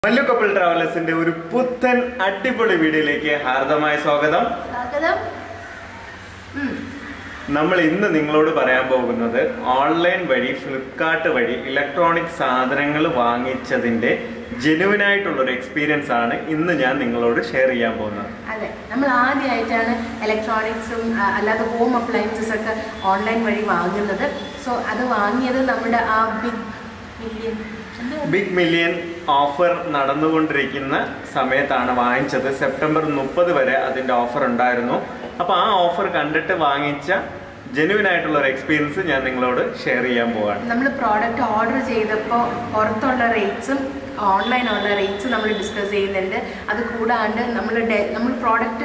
Mallu couple ട്രാവലേഴ്സിന്റെ ഒരു പുത്തൻ അടിപൊളി വീഡിയോയിലേക്ക് ഹാർദമായ സ്വാഗതം സ്വാഗതം ഉം. നമ്മൾ ഇന്ന് നിങ്ങളോട് പറയാൻ പോകുന്നത് ഓൺലൈൻ വഴി ഫ്ലിപ്കാർട്ട് വഴി ഇലക്ട്രോണിക് സാധനങ്ങൾ വാങ്ങിച്ചതിന്റെ ജെനുവിൻ ആയിട്ടുള്ള ഒരു എക്സ്പീരിയൻസ് ആണ് ഇന്ന് ഞാൻ നിങ്ങളോട് ഷെയർ ചെയ്യാൻ പോകുന്നത് അതെ നമ്മൾ ആദ്യമായിട്ടാണ് ഇലക്ട്രോണിക്സും ആ, അല്ലാതെ ഹോം അപ്ലയൻസസ് ഒക്കെ ഓൺലൈൻ വഴി വാങ്ങുന്നത് സോ അത് വാങ്ങിയത് നമ്മുടെ ആ big million big million offer നടന്നുകൊണ്ടിരിക്കുന്ന സമയത്താണ് വാങ്ങിച്ചത് സെപ്റ്റംബർ മുപ്പത് വരെ അതിന്റെ ഓഫർ ഉണ്ടായിരുന്നു അപ്പോൾ ആ ഓഫർ കണ്ടിട്ട് വാങ്ങിച്ച ജെനുവിൻ ആയിട്ടുള്ള ഒരു എക്സ്പീരിയൻസ് ഞാൻ നിങ്ങളോട് ഷെയർ ചെയ്യാൻ പോവാണ് നമ്മൾ പ്രോഡക്റ്റ് ഓർഡർ ചെയ്തപ്പോൾ പുറത്തുള്ള റേറ്റ്സും ഓൺലൈനുള്ള റേറ്റ്സ് നമ്മൾ ഡിസ്കസ് ചെയ്യുന്നുണ്ട് അത് കൂടാണ്ട് നമ്മൾ നമ്മൾ പ്രോഡക്റ്റ്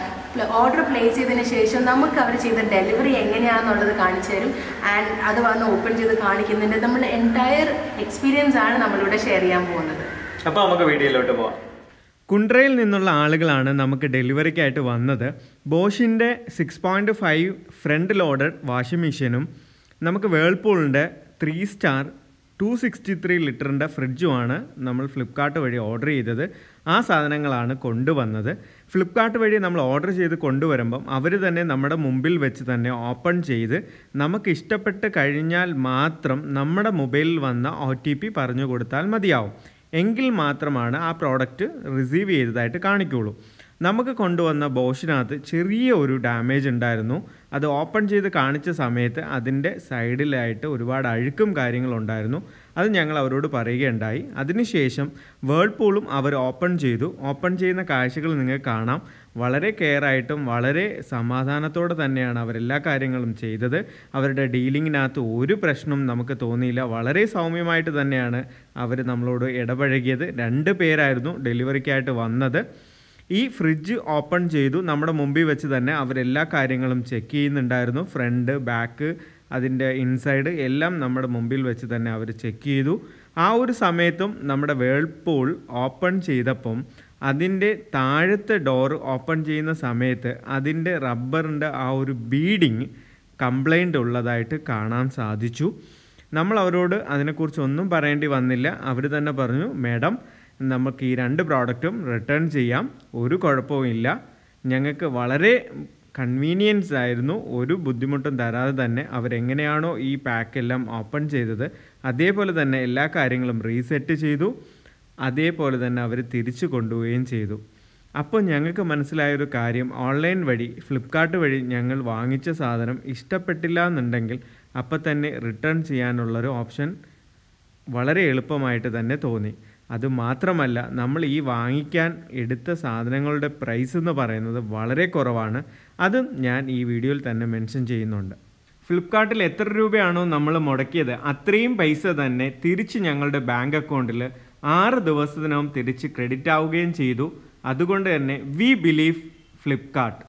ഓർഡർ പ്ലേസ് ചെയ്തതിന് ശേഷം നമുക്ക് അവർ ചെയ്ത ഡെലിവറി എങ്ങനെയാണെന്നുള്ളത് കാണിച്ചു തരും ആൻഡ് അത് വന്ന് ഓപ്പൺ ചെയ്ത് കാണിക്കുന്നുണ്ട് നമ്മൾ എൻറ്റയർ എക്സ്പീരിയൻസ് ആണ് നമ്മളിവിടെ ഷെയർ ചെയ്യാൻ പോകുന്നത് അപ്പോൾ നമുക്ക് വീഡിയോയിലോട്ട് പോവാം കുണ്ട്രയിൽ നിന്നുള്ള ആളുകളാണ് നമുക്ക് ഡെലിവറിക്കായിട്ട് വന്നത് ബോഷിൻ്റെ six point five front loaded washing മെഷീനും നമുക്ക് വേൾപൂളിൻ്റെ three star two sixty three ലിറ്ററിൻ്റെ ഫ്രിഡ്ജുമാണ് നമ്മൾ ഫ്ലിപ്കാർട്ട് വഴി ഓർഡർ ചെയ്തത് ആ സാധനങ്ങളാണ് കൊണ്ടുവന്നത് ഫ്ലിപ്കാർട്ട് വഴി നമ്മൾ ഓർഡർ ചെയ്ത് കൊണ്ടുവരുമ്പം അവർ തന്നെ നമ്മുടെ മുമ്പിൽ വെച്ച് തന്നെ ഓപ്പൺ ചെയ്ത് നമുക്ക് ഇഷ്ടപ്പെട്ട് കഴിഞ്ഞാൽ മാത്രം നമ്മുടെ മൊബൈലിൽ വന്ന ഒ ടി പി പറഞ്ഞു കൊടുത്താൽ മതിയാവും എങ്കിൽ മാത്രമാണ് ആ പ്രോഡക്റ്റ് റിസീവ് ചെയ്തതായിട്ട് കാണിക്കുള്ളൂ നമുക്ക് കൊണ്ടുവന്ന ബോഷിനകത്ത് ചെറിയ ഒരു ഡാമേജ് ഉണ്ടായിരുന്നു അത് ഓപ്പൺ ചെയ്ത് കാണിച്ച സമയത്ത് അതിൻ്റെ സൈഡിലായിട്ട് ഒരുപാട് അഴുക്കും കാര്യങ്ങളുണ്ടായിരുന്നു അത് ഞങ്ങൾ അവരോട് പറയുകയുണ്ടായി അതിനുശേഷം വേൾപൂളും അവർ ഓപ്പൺ ചെയ്തു ഓപ്പൺ ചെയ്യുന്ന കാഴ്ചകൾ നിങ്ങൾക്ക് കാണാം വളരെ കെയർ ആയിട്ടും വളരെ സമാധാനത്തോടെ തന്നെയാണ് അവരെല്ലാ കാര്യങ്ങളും ചെയ്തത് അവരുടെ ഡീലിങ്ങിനകത്ത് ഒരു പ്രശ്നവും നമുക്ക് തോന്നിയില്ല വളരെ സൗമ്യമായിട്ട് തന്നെയാണ് അവർ നമ്മളോട് ഇടപഴകിയത് രണ്ട് പേരായിരുന്നു ഡെലിവറിക്കായിട്ട് വന്നത് ഈ ഫ്രിഡ്ജ് ഓപ്പൺ ചെയ്തു നമ്മുടെ മുമ്പിൽ വെച്ച് തന്നെ അവരെല്ലാ കാര്യങ്ങളും ചെക്ക് ചെയ്യുന്നുണ്ടായിരുന്നു ഫ്രണ്ട് ബാക്ക് അതിൻ്റെ ഇൻസൈഡ് എല്ലാം നമ്മുടെ മുമ്പിൽ വെച്ച് തന്നെ അവർ ചെക്ക് ചെയ്തു ആ ഒരു സമയത്തും നമ്മുടെ വേൾപൂൾ ഓപ്പൺ ചെയ്തപ്പം അതിൻ്റെ താഴത്തെ ഡോർ ഓപ്പൺ ചെയ്യുന്ന സമയത്ത് അതിൻ്റെ റബ്ബറിൻ്റെ ആ ഒരു ബീഡിങ് കംപ്ലൈൻ്റ് ഉള്ളതായിട്ട് കാണാൻ സാധിച്ചു നമ്മൾ അവരോട് അതിനെക്കുറിച്ച് ഒന്നും പറയേണ്ടി വന്നില്ല അവർ തന്നെ പറഞ്ഞു മാഡം നമുക്ക് ഈ രണ്ട് പ്രോഡക്റ്റും റിട്ടേൺ ചെയ്യാം ഒരു കുഴപ്പവും ഇല്ല ഞങ്ങൾക്ക് വളരെ കൺവീനിയൻസ് ആയിരുന്നു ഒരു ബുദ്ധിമുട്ടും തരാതെ തന്നെ അവരെങ്ങനെയാണോ ഈ പാക്കെല്ലാം ഓപ്പൺ ചെയ്തത് അതേപോലെ തന്നെ എല്ലാ കാര്യങ്ങളും റീസെറ്റ് ചെയ്തു അതേപോലെ തന്നെ അവർ തിരിച്ചു കൊണ്ടുപോവുകയും ചെയ്തു അപ്പോൾ ഞങ്ങൾക്ക് മനസ്സിലായൊരു കാര്യം ഓൺലൈൻ വഴി ഫ്ലിപ്കാർട്ട് വഴി ഞങ്ങൾ വാങ്ങിച്ച സാധനം ഇഷ്ടപ്പെട്ടില്ല എന്നുണ്ടെങ്കിൽ അപ്പം തന്നെ റിട്ടേൺ ചെയ്യാനുള്ളൊരു ഓപ്ഷൻ വളരെ എളുപ്പമായിട്ട് തന്നെ തോന്നി അത് മാത്രമല്ല നമ്മൾ ഈ വാങ്ങിക്കാൻ എടുത്ത സാധനങ്ങളുടെ പ്രൈസ് എന്ന് പറയുന്നത് വളരെ കുറവാണ് അതും ഞാൻ ഈ വീഡിയോയിൽ തന്നെ മെൻഷൻ ചെയ്യുന്നുണ്ട് ഫ്ലിപ്കാർട്ടിൽ എത്ര രൂപയാണോ നമ്മൾ മുടക്കിയത് അത്രയും പൈസ തന്നെ തിരിച്ച് ഞങ്ങളുടെ ബാങ്ക് അക്കൗണ്ടിൽ ആറ് ദിവസത്തിനകം തിരിച്ച് ക്രെഡിറ്റ് ആവുകയും ചെയ്തു അതുകൊണ്ട് തന്നെ വി ബിലീവ് ഫ്ലിപ്കാർട്ട്